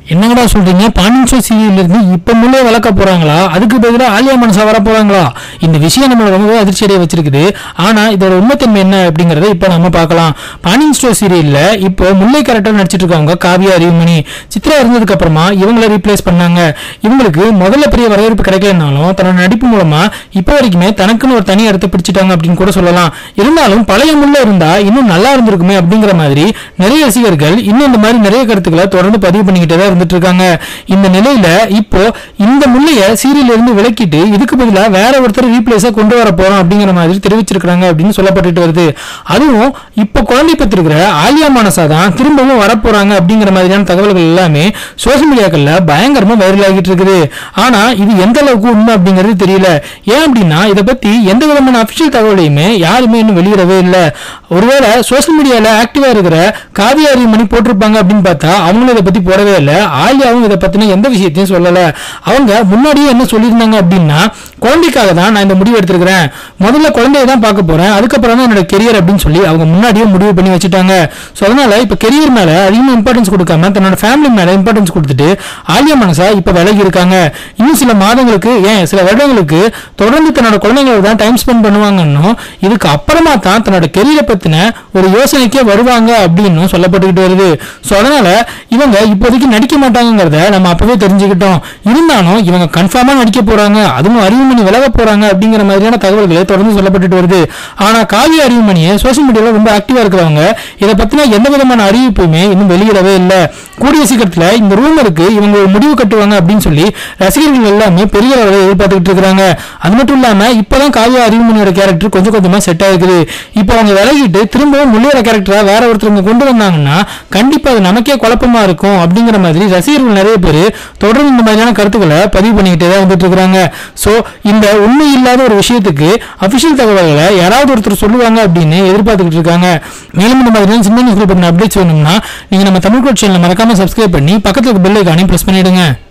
என்னங்கடா சொல்றீங்க பாண்டியன் ஷோ சீரியல்ல இருந்து இப்ப முன்னே வளர்க்க போறாங்களா அதுக்கு பதிலாக ஆலியா மனசா வர போறாங்களா இந்த விஷயம் நம்மள ரொம்பவே அதிர்ச்சி அடைய வச்சிருக்குது ஆனா இதோட உண்மைத்தன்மை என்ன அப்படிங்கறத இப்ப நம்ம பார்க்கலாம் பாண்டியன் ஷோ சீரியல்ல இப்போ முல்லை கேரக்டர் நடிச்சிட்டு இருக்கவங்க காவியா அறிவுமணி சித்ரா இருந்ததுக்கு அப்புறமா இவங்கள ரீப்ளேஸ் பண்ணாங்க இவங்களுக்கு முதல்ல பெரிய வரவேற்பு கிடைக்கலனாலும் தன்னோட நடிப்பு மூலமா இப்போ வரைக்குமே தனக்குன்னு ஒரு தனி இடத்தை பிடிச்சிட்டாங்க அப்படின்னு கூட சொல்லலாம் இருந்தாலும் பழைய முல்லை இருந்தா இன்னும் நல்லா இருந்திருக்குமே அப்படிங்கிற மாதிரி நிறைய ரசிகர்கள் இன்னும் இந்த மாதிரி நிறைய கருத்துக்களை தொடர்ந்து பதிவு பண்ணிக்கிட்டே தான் இருந்துட்டு இருக்காங்க இந்த நிலையில இப்போ இந்த முல்லைய சீரியல்ல இருந்து விலக்கிட்டு இதுக்கு பதிலா வேற ஒருத்தர் ரீப்ளேஸா கொண்டு வர போறோம் அப்படிங்கிற மாதிரி தெரிவிச்சிருக்காங்க அப்படின்னு சொல்லப்பட்டுட்டு வருது அதுவும் இப்போ குழந்தை பெற்றிருக்கிற ஆலியா மானசா தான் திரும்பவும் வரப்போறாங்க அப்படிங்கிற மாதிரியான தகவல்கள் எல்லாமே சோஷியல் மீடியாக்கள்ல பயங்கரமா வைரல் ஆகிட்டு இருக்குது ஆனா இது எந்த அளவுக்கு உண்மை அப்படிங்கிறது தெரியல ஏன் அப்படின்னா இதை பத்தி எந்த விதமான அபிஷியல் தகவலையுமே யாருமே இன்னும் வெளியிடவே இல்லை ஒருவேளை சோஷியல் மீடியால ஆக்டிவா இருக்கிற காவியா மணி போட்டிருப்பாங்க அப்படின்னு பார்த்தா அவங்களும் இதை பத்தி போடவே இல்லை ஆலியாவும் இதை பத்தின எந்த விஷயத்தையும் சொல்லல அவங்க முன்னாடியே என்ன சொல்லியிருந்தாங்க அப்படின்னா குழந்தைக்காக தான் நான் இந்த முடிவு எடுத்திருக்கிறேன் முதல்ல குழந்தைய தான் பார்க்க போறேன் அதுக்கப்புறம் தான் என்னோட கெரியர் அப்படின்னு சொல்லி அவங்க முன்னாடியே முடிவு பண்ணி வச்சுட்டாங்க ஸோ அதனால இப்போ கெரியர் மேல அதிகமாக இம்பார்ட்டன்ஸ் கொடுக்காம தன்னோட ஃபேமிலி மேல இம்பார்ட்டன்ஸ் கொடுத்துட்டு ஆலியா மனசா இப்போ விலகி இருக்காங்க இன்னும் சில மாதங்களுக்கு ஏன் சில வருடங்களுக்கு தொடர்ந்து தன்னோட குழந்தைங்களோட தான் டைம் ஸ்பெண்ட் பண்ணுவாங்கன்னும் இதுக்கு அப்புறமா தான் தன்னோட கெரியரை பத்தின ஒரு யோசனைக்கே வருவாங்க அப்படின்னு சொல்லப்பட்டுக்கிட்டு வருது ஸோ அதனால இவங்க இப்போதைக்கு நடிக்க மாட்டாங்கங்கிறத நம்ம அப்பவே தெரிஞ்சுக்கிட்டோம் இருந்தாலும் இவங்க கன்ஃபார்மா நடிக்க போறாங்க அதுவும் அறிவுமணி விலக போறாங்க அப்படிங்கிற மாதிரியான தகவல்களை தொடர்ந்து சொல்லப்பட்டுட்டு வருது ஆனா காவிய அறிவுமணியை சோஷியல் மீடியால ரொம்ப ஆக்டிவா இருக்கிறவங்க இதை பத்தின எந்த விதமான அறிவிப்புமே இன்னும் வெளியிடவே இல்லை கூடிய சீக்கிரத்துல இந்த ரூமருக்கு இவங்க ஒரு முடிவு கட்டுவாங்க அப்படின்னு சொல்லி ரசிகர்கள் எல்லாமே பெரிய அளவில் எதிர்பார்த்துக்கிட்டு இருக்காங்க அது மட்டும் இல்லாம இப்பதான் காவியா அறிவுமணியோட கேரக்டர் கொஞ்சம் கொஞ்சமா செட் ஆயிருக்குது இப்போ அவங்க விலகிட்டு திரும்பவும் முள்ளியோட கேரக்டரா வேற ஒருத்தவங்க கொண்டு வந்தாங்கன்னா கண்டிப்பா அது நமக்கே குழப்பமா இருக்கும் அப்படிங்கிற மாதிரி ரசிகர்கள் நிறைய பேர் தொடர்ந்து இந்த மாதிரியான கருத்துக்களை பதிவு பண்ணிக்கிட்டே தான் வந்துட்டு இருக்காங்க ஸோ இந்த உண்மை இல்லாத ஒரு விஷயத்துக்கு அபிஷியல் தகவல்களை யாராவது ஒருத்தர் சொல்லுவாங்க அப்படின்னு எதிர்பார்த்துக்கிட்டு இருக்காங்க மேலும் இந்த மாதிரியான சின்ன நியூஸ்கள் பற்றின அப்டேட்ஸ் வேணும்னா நீங்க நம்ம தமிழ் கோட் சேனல் மறக்காம சப்ஸ்கிரைப் பண்ணி பக்கத்துல பெல் ஐக்கானையும் பிரஸ் பண்ணிடுங்க